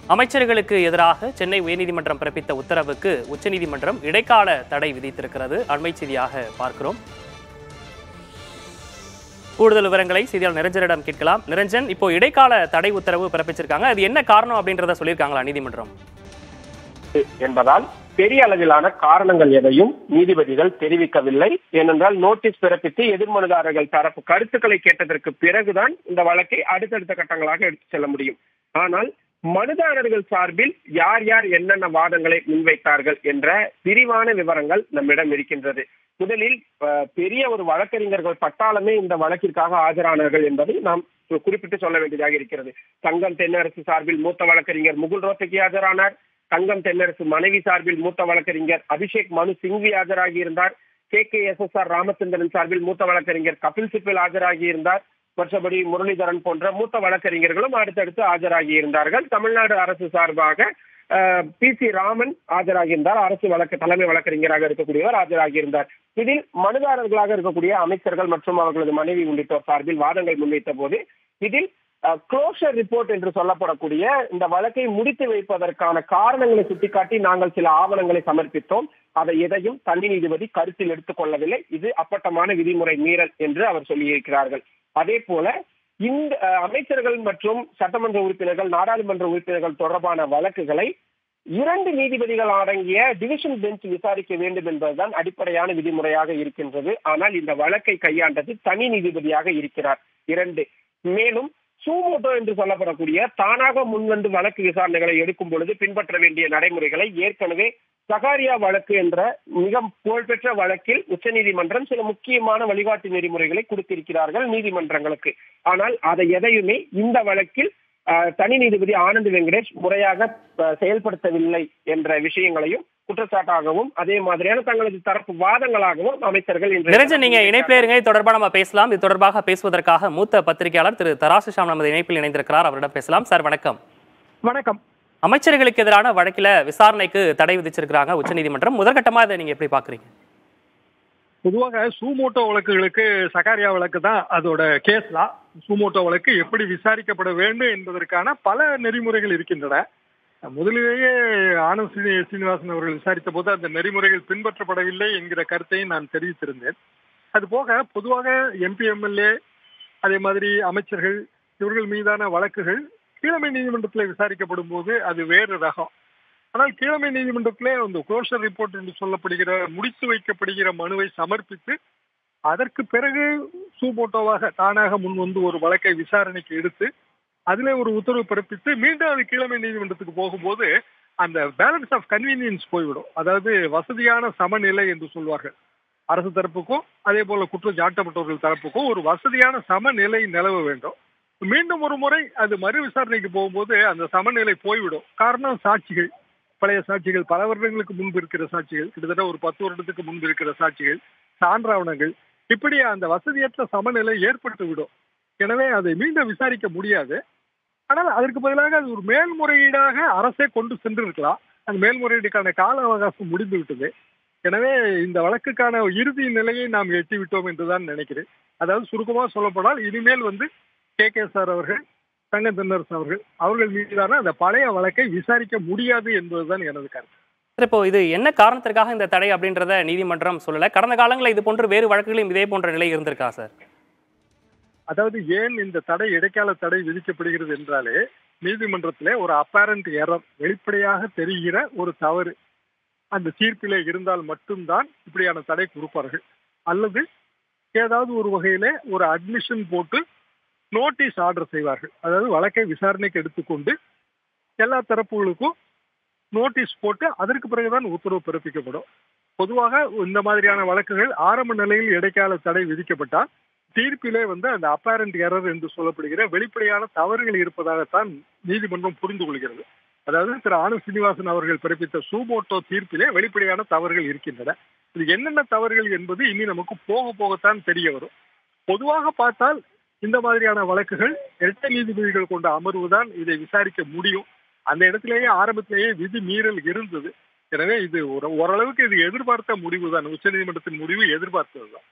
அமைச்சர்களுக்கு எதிராக சென்னை உயர்நீதிமன்றம் பிறப்பித்த உத்தரவுக்கு உச்சநீதிமன்றம் இடைக்கால தடை விதித்திருக்கிறது அண்மை செய்தியாக பார்க்கிறோம் கூடுதல் விவரங்களை செய்தியாளர் நிரஞ்சனிடம் கேட்கலாம் நிரஞ்சன் இப்போ இடைக்கால தடை உத்தரவு பிறப்பிச்சிருக்காங்க அது என்ன காரணம் அப்படின்றத சொல்லியிருக்காங்களா நீதிமன்றம் என்பதால் பெரிய அளவிலான காரணங்கள் எதையும் நீதிபதிகள் தெரிவிக்கவில்லை ஏனென்றால் நோட்டீஸ் பிறப்பித்து எதிர்மனுதாரர்கள் தரப்பு கருத்துக்களை கேட்டதற்கு பிறகுதான் இந்த வழக்கை அடுத்தடுத்த கட்டங்களாக எடுத்து செல்ல முடியும் ஆனால் மனுதாரர்கள் சார்பில் யார் யார் என்னென்ன வாதங்களை முன்வைத்தார்கள் என்ற விரிவான விவரங்கள் நம்மிடம் இருக்கின்றது முதலில் அஹ், பெரிய ஒரு வழக்கறிஞர்கள் பட்டாளமே இந்த வழக்கிற்காக ஆஜரானார்கள் என்பதை நாம் குறிப்பிட்டு சொல்ல வேண்டியதாக இருக்கிறது தங்கம் தென்னரசு சார்பில் மூத்த வழக்கறிஞர் முகுல் ரோத்தகி ஆஜரானார் தங்கம் தென்னரசு மனைவி சார்பில் மூத்த வழக்கறிஞர் அபிஷேக் மனு சிங்வி ஆஜராகி இருந்தார் K K S S R Ramachandran சார்பில் மூத்த வழக்கறிஞர் கபில் சிப்பில் ஆஜராகி இருந்தார் மற்றபடி முரளிதரன் போன்ற மூத்த வழக்கறிஞர்களும் அடுத்தடுத்து ஆஜராகி இருந்தார்கள் தமிழ்நாடு அரசு சார்பாக பி சி ராமன் ஆஜராகியிருந்தார் அரசு வழக்கு தலைமை வழக்கறிஞராக இருக்கக்கூடியவர் ஆஜராகியிருந்தார் இதில் மனுதாரர்களாக இருக்கக்கூடிய அமைச்சர்கள் மற்றும் அவர்களது மனைவி உள்ளிட்டோர் சார்பில் வாதங்கள் முன்வைத்த போது இதில் க்ளோஷர் ரிப்போர்ட் என்று சொல்லப்படக்கூடிய இந்த வழக்கை முடித்து வைப்பதற்கான காரணங்களை சுட்டிக்காட்டி நாங்கள் சில ஆவணங்களை சமர்ப்பித்தோம் அதை எதையும் தனி நீதிபதி கருத்தில் எடுத்துக் கொள்ளவில்லை இது அப்பட்டமான விதிமுறை மீறல் என்று அவர் சொல்லியிருக்கிறார்கள் அதே போல இந்த அஹ், அமைச்சர்கள் மற்றும் சட்டமன்ற உறுப்பினர்கள் நாடாளுமன்ற உறுப்பினர்கள் தொடர்பான வழக்குகளை இரண்டு நீதிபதிகள் அடங்கிய டிவிஷன் பெஞ்ச் விசாரிக்க வேண்டும் என்பதுதான் அடிப்படையான விதிமுறையாக இருக்கின்றது ஆனால் இந்த வழக்கை கையாண்டது தனி நீதிபதியாக இருக்கிறார் இரண்டு மேலும் சூமோட்டோ என்று சொல்லப்படக்கூடிய தானாக முன்வந்து வழக்கு விசாரணைகளை எடுக்கும் பொழுது பின்பற்ற வேண்டிய நடைமுறைகளை ஏற்கனவே சகாரியா வழக்கு என்ற மிக புகழ்பெற்ற வழக்கில் உச்சநீதிமன்றம் சில முக்கியமான வழிகாட்டு நெறிமுறைகளை கொடுத்திருக்கிறார்கள் நீதிமன்றங்களுக்கு ஆனால் அதை எதையுமே இந்த வழக்கில் அஹ், தனி நீதிபதி ஆனந்த் வெங்கடேஷ் முறையாக அஹ், செயல்படுத்தவில்லை என்ற விஷயங்களையும் குற்றச்சாட்டாகவும் அதே மாதிரியான தங்களது தரப்பு வாதங்களாகவும் அமைச்சர்கள் இன்று நிரஞ்சன் நீங்க இணைப்பில் இருங்க இது தொடர்பாக நம்ம பேசலாம் இது தொடர்பாக பேசுவதற்காக மூத்த பத்திரிகையாளர் திரு தராசு ஷாம் நமது இணைப்பில் இணைந்திருக்கிறார் அவரிடம் பேசலாம் சார் வணக்கம் வணக்கம் அமைச்சர்களுக்கு எதிரான வழக்கில விசாரணைக்கு தடை விதிச்சிருக்கிறாங்க உச்சநீதிமன்றம் முதற்கட்டமா இதை நீங்க எப்படி பாக்குறீங்க பொதுவாக சூமோட்டோ வழக்குகளுக்கு சகாரியா வழக்கு தான் அதோட கேஸ்லா சூமோட்டோ வழக்கு எப்படி விசாரிக்கப்பட வேண்டும் என்பதற்கான பல நெறிமுறைகள் இருக்கின்றன முதலிலேயே ஆனந்த் ஸ்ரீ சீனிவாசன் அவர்கள் விசாரித்த போது அந்த நெறிமுறைகள் பின்பற்றப்படவில்லை என்கிற கருத்தையும் நான் தெரிவித்திருந்தேன் அது போக பொதுவாக எம்பி எம்எல்ஏ அதே மாதிரி அமைச்சர்கள் இவர்கள் மீதான வழக்குகள் கீழமை நீதிமன்றத்தில் விசாரிக்கப்படும் போது அது வேறு ரகம் ஆனால் கீழமை நீதிமன்றத்திலே அந்த க்ளோஷர் ரிப்போர்ட் என்று சொல்லப்படுகிற முடித்து வைக்கப்படுகிற மனுவை சமர்ப்பித்து அதற்கு பிறகு சூபோட்டோவாக தானாக முன் வந்து ஒரு வழக்கை விசாரணைக்கு எடுத்து அதிலே ஒரு உத்தரவு பிறப்பித்து மீண்டும் அது கீழமை நீதிமன்றத்துக்கு போகும்போது அந்த பேலன்ஸ் ஆஃப் கன்வீனியன்ஸ் போய்விடும் அதாவது வசதியான சமநிலை என்று சொல்வார்கள் அரசு தரப்புக்கும் அதே போல குற்றம் சாட்டப்பட்டவர்கள் தரப்புக்கும் ஒரு வசதியான சமநிலை நிலவ வேண்டும் மீண்டும் ஒரு முறை அது மறு விசாரணைக்கு போகும்போது அந்த சமநிலை போய்விடும் காரணம் சாட்சிகள் பழைய சாட்சிகள் பல வருடங்களுக்கு முன்பு இருக்கிற சாட்சிகள் கிட்டத்தட்ட ஒரு பத்து வருடத்துக்கு முன்பு இருக்கிற சாட்சிகள் சான்றாவணங்கள் இப்படி அந்த வசதியற்ற சமநிலை ஏற்பட்டு விடும் எனவே அதை மீண்டும் விசாரிக்க முடியாது ஆனால் அதற்கு பதிலாக அது ஒரு மேல்முறையீடாக அரசே கொண்டு சென்றிருக்கலாம் அந்த மேல்முறையீடுக்கான கால அவகாசம் முடிந்து விட்டது எனவே இந்த வழக்குக்கான இறுதி நிலையை நாம் எட்டி விட்டோம் என்றுதான் நினைக்கிறேன் அதாவது சுருக்கமாக சொல்லப்போனால் இனிமேல் வந்து கே கே சார் அவர்கள் தங்க தென்னரசு அவர்கள் அவர்கள் மீதான அந்த பழைய வழக்கை விசாரிக்க முடியாது என்பதுதான் எனது கருத்து சார், இப்போ இது என்ன காரணத்திற்காக இந்த தடை அப்படின்றத நீதிமன்றம் சொல்லல கடந்த காலங்களில் இது போன்ற வேறு வழக்குகளிலும் இதே போன்ற நிலை இருந்திருக்கா சார் அதாவது ஏன் இந்த தடை இடைக்கால தடை விதிக்கப்படுகிறது என்றாலே நீதிமன்றத்திலே ஒரு அப்பேரண்ட் எரர் வெளிப்படையாக தெரிகிற ஒரு தவறு அந்த தீர்ப்பிலே இருந்தால் மட்டும்தான் இப்படியான தடை கொடுப்பார்கள் அல்லது ஏதாவது ஒரு வகையிலே ஒரு அட்மிஷன் போட்டு நோட்டீஸ் ஆர்டர் செய்வார்கள் அதாவது வழக்கை விசாரணைக்கு எடுத்துக்கொண்டு எல்லா தரப்புகளுக்கும் நோட்டீஸ் போட்டு அதற்கு பிறகுதான் உத்தரவு பிறப்பிக்கப்படும் பொதுவாக இந்த மாதிரியான வழக்குகள் ஆரம்ப நிலையில் இடைக்கால தடை விதிக்கப்பட்டால் தீர்ப்பிலே வந்து அந்த அப்பேரண்ட் எரர் என்று சொல்லப்படுகிற வெளிப்படையான தவறுகள் இருப்பதாகத்தான் நீதிமன்றம் புரிந்து கொள்கிறது அதாவது திரு ஆனந்த் சீனிவாசன் அவர்கள் பிறப்பித்த சூமோட்டோ தீர்ப்பிலே வெளிப்படையான தவறுகள் இருக்கின்றன இது என்னென்ன தவறுகள் என்பது இனி நமக்கு போக போகத்தான் தெரிய வரும் பொதுவாக பார்த்தால் இந்த மாதிரியான வழக்குகள் இரட்டை நீதிபதிகள் கொண்ட அமர்வு தான் இதை விசாரிக்க முடியும் அந்த இடத்திலேயே ஆரம்பத்திலேயே விதி மீறல் இருந்தது எனவே இது ஒரு ஓரளவுக்கு இது எதிர்பார்த்த முடிவு தான் உச்சநீதிமன்றத்தின் முடிவு எதிர்பார்த்ததுதான்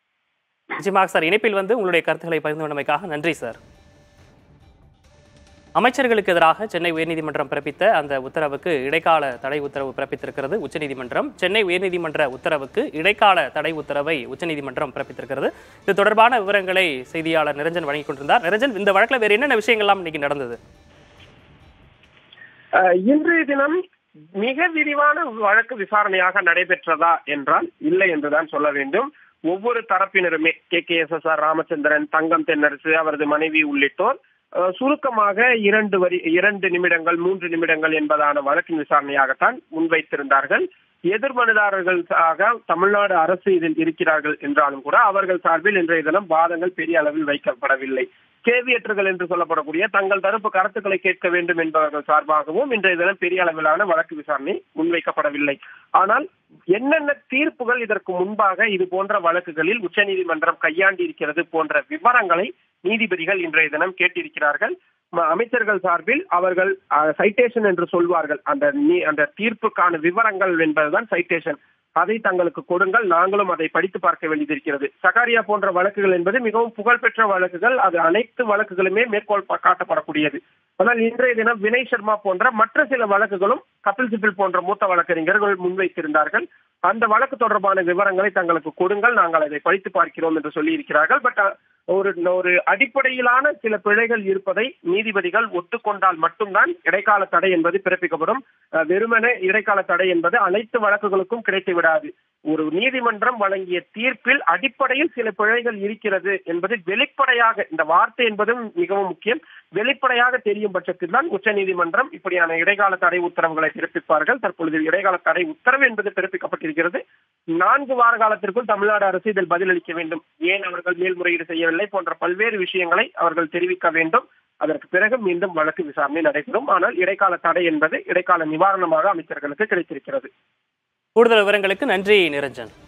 நிச்சயமாக சார் இணைப்பில் வந்து உங்களுடைய கருத்துக்களை பகிர்ந்து கொண்டமைக்காக நன்றி சார் அமைச்சர்களுக்கு எதிராக சென்னை உயர்நீதிமன்றம் பிறப்பித்த அந்த உத்தரவுக்கு இடைக்கால தடை உத்தரவு பிறப்பித்திருக்கிறது உச்சநீதிமன்றம் சென்னை உயர்நீதிமன்ற உத்தரவுக்கு இடைக்கால தடை உத்தரவை உச்சநீதிமன்றம் பிறப்பித்திருக்கிறது இது தொடர்பான விவரங்களை செய்தியாளர் நிரஞ்சன் வழங்கிக் கொண்டிருந்தார் நிரஞ்சன் இந்த வழக்கில் வேறு என்னென்ன விஷயங்கள்லாம் இன்னைக்கு நடந்தது அஹ், இன்றைய தினம் மிக விரிவான வழக்கு விசாரணையாக நடைபெற்றதா என்றால் இல்லை என்றுதான் சொல்ல வேண்டும் ஒவ்வொரு தரப்பினருமே K K S S R Ramachandran Thangam Thennarasu அவரது மனைவி உள்ளிட்டோர் அஹ், சுருக்கமாக இரண்டு வரி இரண்டு நிமிடங்கள் மூன்று நிமிடங்கள் என்பதான வழக்கின் விசாரணையாகத்தான் முன்வைத்திருந்தார்கள் எதிர்மனுதாரர்களுக்காக தமிழ்நாடு அரசு இதில் இருக்கிறார்கள் என்றாலும் கூட அவர்கள் சார்பில் இன்றைய தினம் வாதங்கள் பெரிய அளவில் வைக்கப்படவில்லை கேவியற்றர்கள் என்று சொல்லப்படக்கூடிய தங்கள் தரப்பு கருத்துக்களை கேட்க வேண்டும் என்பவர்கள் சார்பாகவும் இன்றைய தினம் பெரிய அளவிலான வழக்கு விசாரணை முன்வைக்கப்படவில்லை ஆனால் என்னென்ன தீர்ப்புகள் இதற்கு முன்பாக இது போன்ற வழக்குகளில் உச்சநீதிமன்றம் கையாண்டி இருக்கிறது போன்ற விவரங்களை நீதிபதிகள் இன்றைய தினம் கேட்டிருக்கிறார்கள் ம- அமைச்சர்கள் சார்பில் அவர்கள் சைட்டேஷன் என்று சொல்வார்கள் அந்த நீ- அந்த தீர்ப்புக்கான விவரங்கள் என்பதுதான் சைட்டேஷன் அதை தங்களுக்கு கொடுங்கள் நாங்களும் அதை படித்து பார்க்க வேண்டியதிருக்கிறது சகாரியா போன்ற வழக்குகள் என்பது மிகவும் புகழ்பெற்ற வழக்குகள் அது அனைத்து வழக்குகளுமே மேற்கோள் பா- காட்டப்படக்கூடியது ஆனால் இன்றைய தினம் வினய் சர்மா போன்ற மற்ற சில வழக்குகளும் கபில் சிபில் போன்ற மூத்த வழக்கறிஞர்கள் முன்வைத்திருந்தார்கள் அந்த வழக்கு தொடர்பான விவரங்களை தங்களுக்கு கொடுங்கள் நாங்கள் அதை படித்து பார்க்கிறோம் என்று சொல்லி இருக்கிறார்கள் பட் ஒரு ஒரு அடிப்படையிலான சில பிழைகள் இருப்பதை நீதிபதிகள் ஒத்துக்கொண்டால் மட்டும்தான் இடைக்கால தடை என்பது பிறப்பிக்கப்படும் அஹ், வெறுமனே இடைக்கால தடை என்பது அனைத்து வழக்குகளுக்கும் கிடைத்து விடாது ஒரு நீதிமன்றம் வழங்கிய தீர்ப்பில் அடிப்படையில் சில பிழைகள் இருக்கிறது என்பது வெளிப்படையாக இந்த வார்த்தை என்பதும் மிகவும் முக்கியம் வெளிப்படையாக தெரியும் பட்சத்தில் தான் உச்சநீதிமன்றம் இப்படியான இடைக்கால தடை உத்தரவுகளை பிறப்பிப்பார்கள் தற்பொழுது இடைக்கால தடை உத்தரவு என்பது பிறப்பிக்கப்பட்டிருக்கிறது நான்கு வார காலத்திற்குள் தமிழ்நாடு அரசு இதில் பதிலளிக்க வேண்டும் ஏன் அவர்கள் மேல்முறையீடு செய்யவில்லை போன்ற பல்வேறு விஷயங்களை அவர்கள் தெரிவிக்க வேண்டும் அதற்கு பிறகு மீண்டும் வழக்கு விசாரணை நடைபெறும் ஆனால் இடைக்கால தடை என்பது இடைக்கால நிவாரணமாக அமைச்சர்களுக்கு கிடைத்திருக்கிறது கூடுதல் விவரங்களுக்கு நன்றி நிரஞ்சன்